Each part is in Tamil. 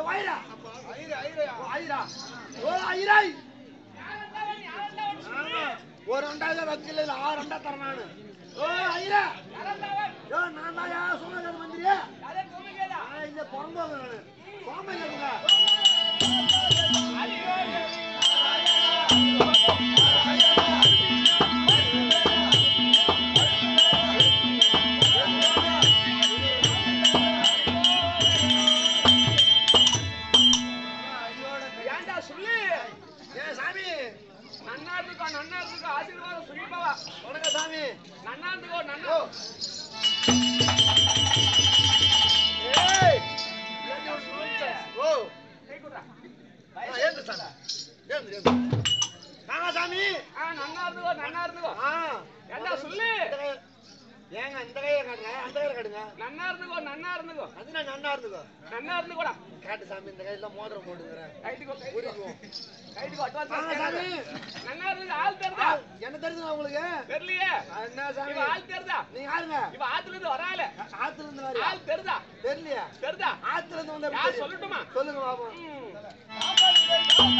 வயிறா ஐயரா ஐயரா ஓ ஐரா ஓ ஐராய் ஆமா ஒரு ரெண்டாயிரம் வக்கீல் இல்ல ஆறு ரெண்டா தரேன் நானு ஓ ஐரா ஓ நான் தான் யார் சோமகேது மந்திரியா ஆ, இந்த பொறம்போங்க நானு சோமகேதுங்க ஏன்டா சொல்லு ஏன் சாமி நன்னா இருந்துக்கோ நன்னா இருந்துக்கோ ஆசீர்வாதம் சொல்லிப்பவா வணக்கம் சாமி நன்னா இருந்துக்கோ நன்னா ஓ ஏய் என்ன ஒரு சொல்லுங்க ஓ கை கொடுடா. ஆ, ஏந்து சாமி ஏந்து ஏந்து நாங்க சாமி ஆ நன்னா இருந்துக்கோ நன்னா இருந்துக்கோ ஆ ஏன்டா சொல்லு இந்த கை- ஏங்க இந்த கையை காட்டுங்க அந்த கையில காட்டுங்க நன்னா இருந்துக்கோ நன்னா இருந்துக்கோ அது நான் நன்னா இருந்துக்கோ நன்னா இருந்துக்கோடா காட்டு சாமி இந்த கையில மோதிரம் போட்டுக்கிறேன் கைட்டுக்கோ கைட்டுக்கோ புரியுதுவோம் கைட்டுக்கோ அட்வான்ஸ் வாங்க சாமி நன்னா இருந்துக்கோ ஆள் தெரிதா என்ன தெரியுதுங்க உங்களுக்கு தெரியலையே என்ன சாமி இவ ஆள் தெரிதா நீங்க யாருங்க இவ ஆத்துல இருந்து வரால ஆத்துல இருந்து வரியா ஆள் தெரிதா தெரியலையா தெரிதா ஆத்துல இருந்து வந்தா எப்படி யார் தெரியும்? சொல்லட்டுமா சொல்லுங்க பாப்போம் ம்.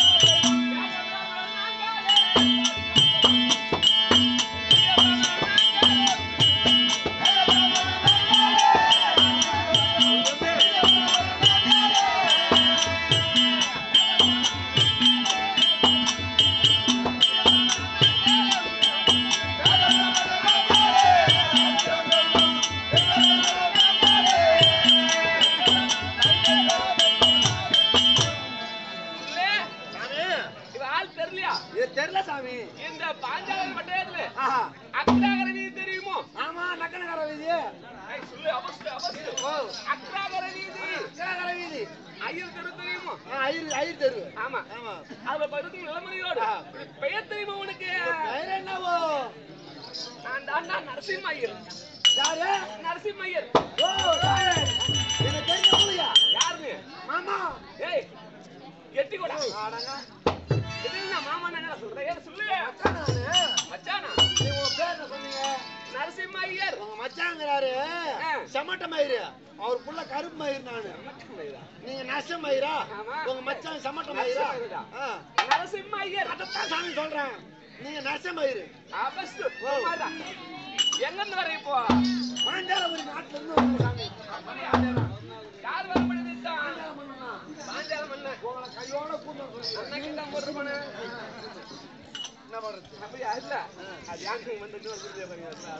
இல்ல, சாமி இவ ஆள் தெரியலையா இது தெரியல சாமி இந்த பாஞ்சாலம் பட்டயத்துல ஆஹா அக்ராகர வீதி தெரியுமோ ஆமா நக்கனகார வீதி ஏய், சொல்லு அவஸ்து அவஸ்து ஓ அக்ராகர வீதி நக்கனகார வீதி ஐயர் தெரு தெரியுமோ ஆ, ஐயர் ஐயர் தெரு ஆமா ஆமா அதுல பகுதி இளமதியோடு ஆ. பெயர் தெரியுமா உனக்கு வேற என்னவோ நான் தாண்டா நரசிம்ம ஐயர் யாரு நரசிம்ம ஐயர் ஓ சாமி எனக்கு தெரிஞ்ச ஊழியா யாருன்னு மாமா ஏய் எட்டி கூட ஆடாங்க இது நான் மாமா என்ன சொல்றேன் ஏன் சொல்லு மச்சான் நானு மச்சானா நீ உன் பேர் என்ன சொன்னீங்க நரசிம்ம ஐயர் உங்க மச்சாங்கிறாரு ஆ. செமட்ட மயிறு அவர் புள்ள கருப்பு மயிர் நானு நீங்க நச மயிரா ஆமா. உங்க மச்சான் செமட்ட மயிரா நச மயிரா. ஆ. நரசிம்ம ஐயர் அதைத்தான் சாமி சொல்றேன் நீங்க நச மயிறு அபஸ்து எங்க இருந்து வர இப்போ பாஞ்சாலபுரி நாட்டுல இருந்து வந்த சாமி யார் வர பண்ணிட்டான் பாஞ்சால மன்னனா பாஞ்சால மன்னன் உங்களை கையோட கூட்டம் அன்னைக்கு தான் போட்டுருப்பானு என்ன பண்றது அப்படியா இல்ல அது யாருக்கு வந்து இன்னொரு குருதியை பாருங்க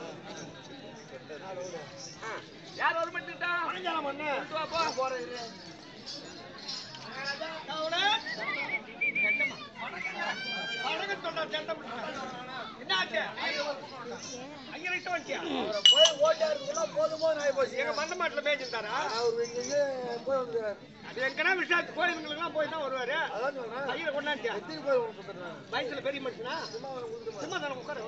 ஆ, யார் வர பண்ணிட்டான் பாஞ்சால மன்னன் கொண்டு வா, போ. போறேன் இரு. அவரை போய் ஓட்டாருக்குள்ள போதும் போதும் ஆகி போச்சு எங்க மண்ட மாட்டுல மேய்ச்சிருந்தாரா அவர் இங்கிருந்து போய் வந்துருக்காரு அது எங்கன்னா விசாரிச்சு கோயிலுங்களுக்குலாம் போய் தான் வருவாரு அதான் சொல்றேன் கையில கொண்டாண்டியா எத்தனை பேர் உங்களுக்கு கொடுத்துருக்காங்க வயசுல பெரிய மனுஷனா சும்மா அவரை கொடுத்துட்டு சும்மா தானே உட்கார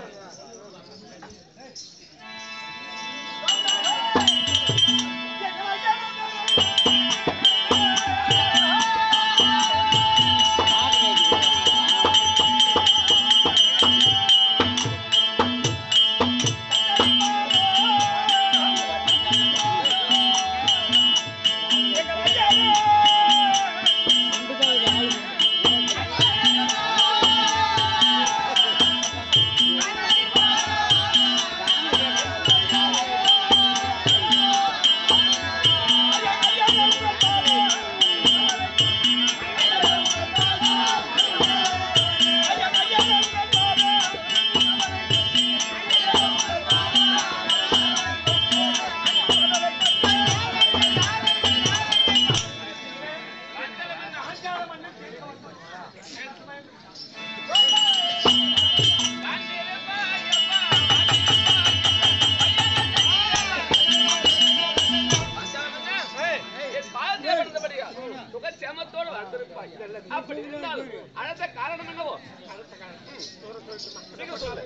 சுகச்சேமத்தோடு வந்திருப்பாய் அப்படி இருந்தாலும் அழைத்த காரணம் என்னவோ அழைத்த காரணம் ம். நீங்க சொல்லு.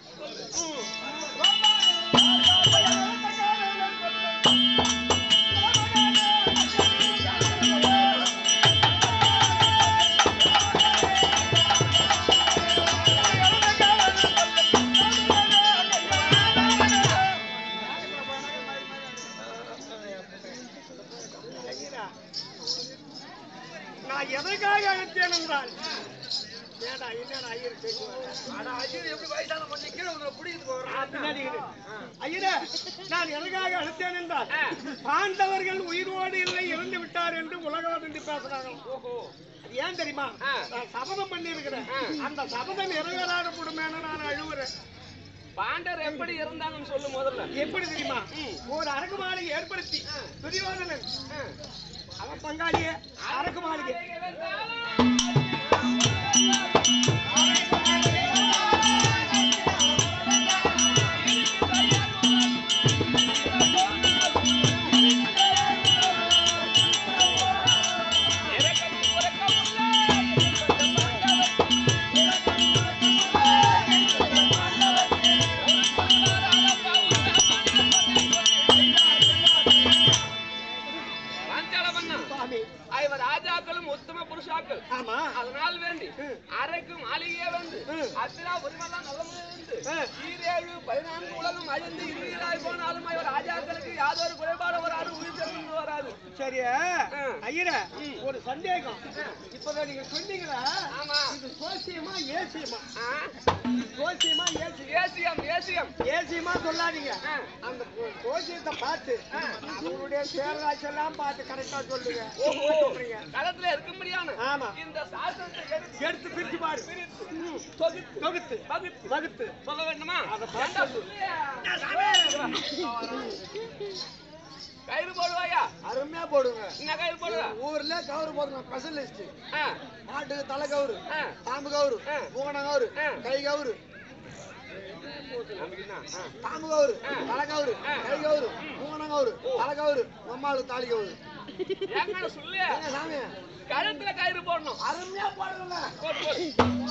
ம். நான் எதற்காக அழைத்தேன் என்றால் ஏடா என்னடா ஐயர் பேசுவாங்க அட ஐயர் எப்படி வயசான கொஞ்சம் கீழே உங்களை பிடிக்கிட்டு போகிறான் பின்னாடி இரு. ஐயரே நான் எதற்காக அழைத்தேன் என்றால் பாண்டவர்கள் உயிரோடு இல்லை இறந்து விட்டார் என்று உலகம் என்று பேசுறாங்க ஓஹோ அது ஏன் தெரியுமா ஆ. நான் சபதம் பண்ணியிருக்கிறேன் அந்த சபதம் நிறைவேறாத குடும்பம் நான் அழுவுறேன் பாண்டர் எப்படி இருந்தாங்கன்னு சொல்லு முதல்ல எப்படி தெரியுமா ஒரு அரக்கு மாளிகை ஏற்படுத்தி துரியோதனன் அவன் பங்காளியே அரக்கு மாளிகை சுவாமி இவர் ராஜாக்களும் உத்தம புருஷாக்கள் ஆமா அதனால் வேண்டி அரைக்கும் மாளிகையே வந்து அத்திரா உரிமெல்லாம் நல்ல இருந்து ஈரேழு பதினான்கு உலகம் அழிந்து இறுதியிலாய் போனாலும் இவர் ராஜாக்களுக்கு யாதொரு குறைபாடு வராது உயிர் தெரிந்து வராது சரி ஐயரே ஒரு சந்தேகம் இப்பதான் நீங்க சொன்னீங்களா ஆமா இது சோசியமா ஏசியமா ஆ, சோசியமா ஏசி ஏசியம் ஏசியம் ஏசியமா சொல்லாதீங்க ஆ. அந்த சோசியத்தை பார்த்து அவருடைய பேராட்செல்லாம் பார்த்து கரெக்டா சொல்லுங்க ஓஹோ சொல்றீங்க களத்துல இருக்கும்படியான ஆமா இந்த சாஸ்திரத்தை எடுத்து எடுத்து பிரிச்சு பாரு தொகுத்து தொகுத்து பகுத்து வகுத்து சொல்ல வேண்டுமா அதை பார்த்து ஏண்டா சொல்லியா? கயிறு போடுவாயா அருமையா போடுங்க என்ன கயிறு போடுவா ஊர்ல கவுரு போடுங்க ஸ்பெஷலிஸ்ட் ஆ, மாட்டுக்கு தலை கவுரு ஆ. பாம்பு கவுரு ஆ. பூங்கன கவுரு ஆ. கை கவுரு நமக்கு என்ன? ஆ. பாம்பு கவுரு தலை கவுரு ஆ. கை கவுரு பூங்கன கவுரு தலை கவுரு நம்மாளுக்கு தாலி கவுரு ஏங்கடா சொல்லு ஏங்க சாமி கழுத்துல கயிறு போடணும் அருமையா போடுங்க போடு, போடு.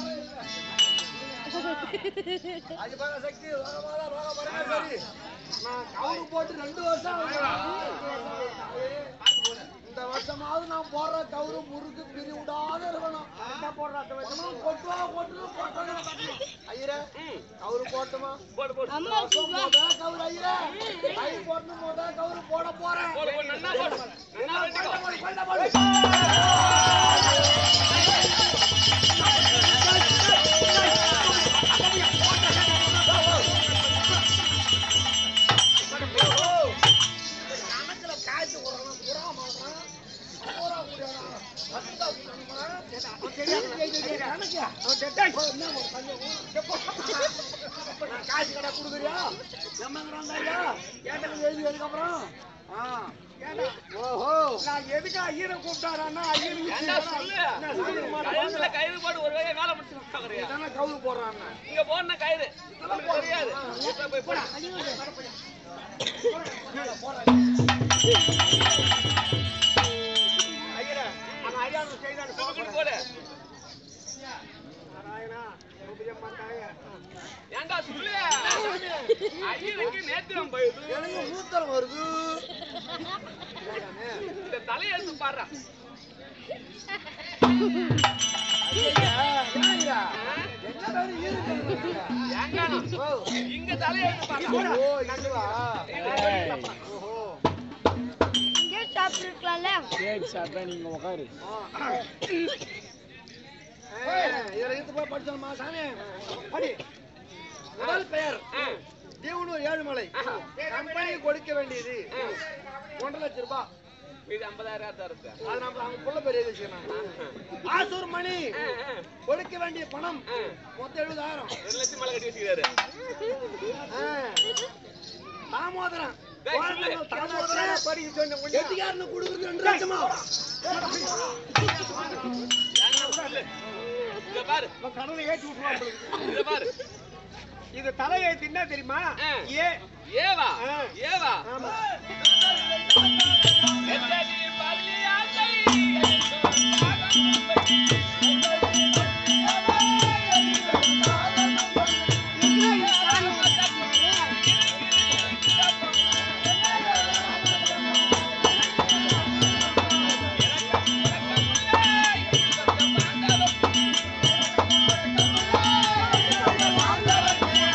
அது பாருங்க சக்தி ரோகமாதா ரோக பரமேஸ்வரி நான் கவுரு போட்டு ரெண்டு வருஷம் ஆகுது. இந்த வருஷமாவது நான் போடுற கவுரு முறுக்கு பிரி விடாத இருக்கணும் என்ன போடுற அந்த வருஷமா கொட்டுவா கொட்டு கொட்டணும் ஐயரே ம், கவுரு போட்டுமா போடு, போடு. இந்த வருஷம் முதல் கவுரு ஐயரே கை போட்டு முதல் கவுரு போட போறேன் போடு, போடு, நன்னா போடு. நன்னா வெட்டிக்கோ. போடு, போடு, போடு. கணக்குல காய்ச்சி விடுறான், புறா மாட்டான், புறா விடுறான், பத்தா விடுறான். அவன் தெரியாம கணக்கு. அவன் டெட்டாய். என்ன ஒரு பஞ்சம்? எப்போ? நான் காசு கடை கொடுக்குறியா? எம்மங்கிறான் ஐயா? ஏன்டா எழுதி அதுக்கப்புறம்? ஆ. ஏன்டா? ஓஹோ நான் எதுக்கு ஐயரை கூப்பிட்டாரான்னா ஐயருக்கு ஏண்டா சொல்லு என்ன சாமி குமாரா? கழுத்துல கயிறு போட்டு ஒரு வேலை வேலை முடிச்சு பாக்குறியா இதானே கவுரு போடுறான் இங்க போன கயிறு உனக்கு தெரியாது வீட்டுல போய் போடா ஐயரே அவன் ஐயாவை செய்தான்னு சுடுகுடு சொல்லக்கூடாது. போடு நாராயணா உபயம் பண்ணாங்க ஏண்டா சொல்லு ஐயனுக்கு நேத்திரம் போயிடுது எனக்கு மூத்தரம் வருது இந்த தலையெழுத்து பாடுறா ஏங்கானம் இங்க தலையெழுத்து பாடுறா ஓ இதுவா ஓஹோ இங்கே சாப்பிட்டுருக்கலாம்ல இதுல இருந்து போய் படிச்சோம்மா சாமி படி முதல் பெயர் ஆ, தீவனூர் ஏழுமலை கம்பெனி கொடுக்க வேண்டியது ஒன்றரை லட்சம் ரூபாய் இது ஐம்பதாயிரம் தான் இருக்கு அது நம்ம அவங்க புள்ள பெரிய விஷயம் ஆசூர் மணி ஆ, ஆ, கொடுக்க வேண்டிய பணம் ஆ. மொத்தம் எழுபதாயிரம் ரெண்டு லட்சம் மேல கட்டி வச்சுக்கிறாரு ஆ. தாமோதரன் டேய், சொல்லு. குழந்தைகள் தாமோதரன் படிக்க சொன்ன உடனே எட்டிக்காரனு கொடுக்குறது ரெண்டு லட்சமா ஏங்க சொல்லு இத பாரு அவன் கடனை ஏற்றி விட்டுருவான் போல இருக்கு. இத பாரு இது தலையெழுத்து என்ன தெரியுமா ஆ. ஏ ஏவா ஆ. ஏவா ஆமா எத்தனை பள்ளியாசை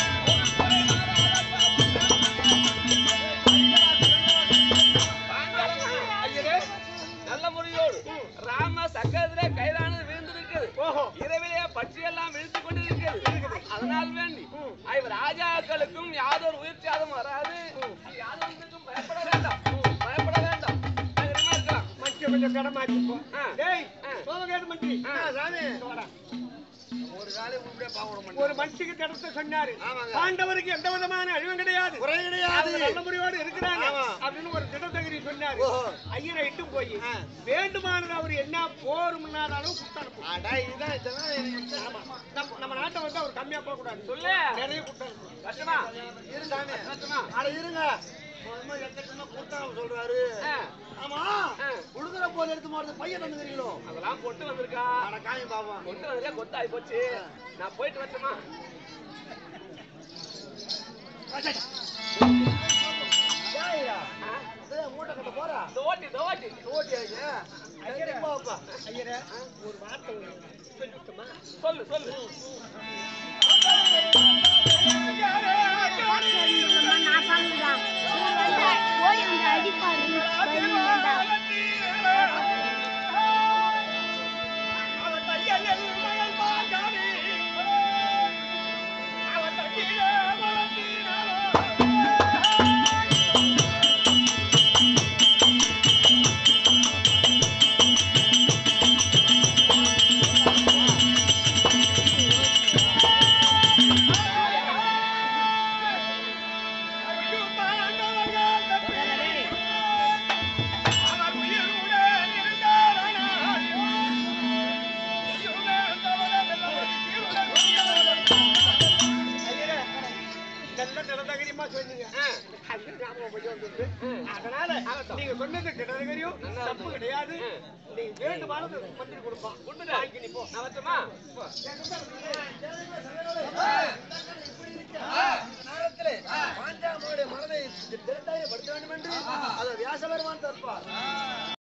பாண்டவ நல்ல முறையோடு ராம சக்கரத்திலே கைதானது விழுந்திருக்கிறது ஓஹோ இரவிலே பட்சியெல்லாம் விழுத்து கொண்டு இருக்கிறது அதனால் வேண்டி இவர் ராஜாக்களுக்கும் யாதொரு உயிர் சாதம் வராது யாதொன்றுக்கும் பயப்பட வேண்டாம் பயப்பட வேண்டாம் தைரியமா இருக்கலாம் மனுஷன் கொஞ்சம் கடமாச்சு போ ஆ. டேய் ஆ. சோமகேடு மந்திரி ஆ. சாமி வாடா. ஒரு காலையும் இப்படியே பாவம் ஒரு மனுஷிக்கு தடுத்து சொன்னாரு ஆமாங்க. பாண்டவருக்கு எந்த விதமான அழிவும் கிடையாது குறை கிடையாது அவங்க நல்ல முறையோடு இருக்கிறாங்க ஆமா. அப்படின்னு ஒரு திட்டத்தகிரி சொன்னாரு ஓஹோ. ஐயரை இட்டு போய் ஆ. வேண்டுமானது அவர் என்ன போர் முன்னாலும் குத்தனுப்பும் அடா, இதுதான் இதெல்லாம் எனக்கு ஆமா நம்ம நம்ம நாட்டை வந்து அவர் கம்மியா போக கூடாது சொல்லு நிறைய குத்தனுப்பும் கஷ்டமா இரு சாமி கஷ்டமா அட இருங்க சும்மா எக்கச்சக்கமா கூட்டம் சொல்றாரு ஆ, ஆமா ஆ. உழுதுற போல எடுத்து போறது பையன் வந்துக்கிறீங்களோ அதெல்லாம் பொட்டு வந்திருக்கா அட காமி பாவம் கொண்டு வந்ததே கொத்தாய் போச்சு நான் போயிட்டு வரட்டுமா ஏய்யா, ஆ, டேய், மூட்டை கட்ட போறா தோட்டி தோட்டி ஓட்டி ஆயிடுச்சு. ஐயரே, பாப்பா. ஐயரே ஒரு வார்த்தை சொல்லிட்டுமா சொல்லு சொல்லு நான் பாருங்கடா ஓடி வந்து அடிப்பாரு வருவீங்கடா. நல்ல நிலநகரியமா சொன்னீங்க ஆ, அது ஞாபகம் கொஞ்சம் வந்தது. ம். அதனால ஆகட்டும். நீங்க சொன்னது கிணறுகரியும் நல்லா தப்பு இருந்தது. கிடையாது ம். நீங்க வேண்டுமானது மந்திரி கொடுப்பான் கொடுத்துட்டேன். வாங்கி நீ போ நான் வரட்டுமா நேரத்திலே பாஞ்சாலனுடைய மனதை திடத்தாய படுத்த வேண்டும் என்று அதை வியாச பெருமான் தற்பார்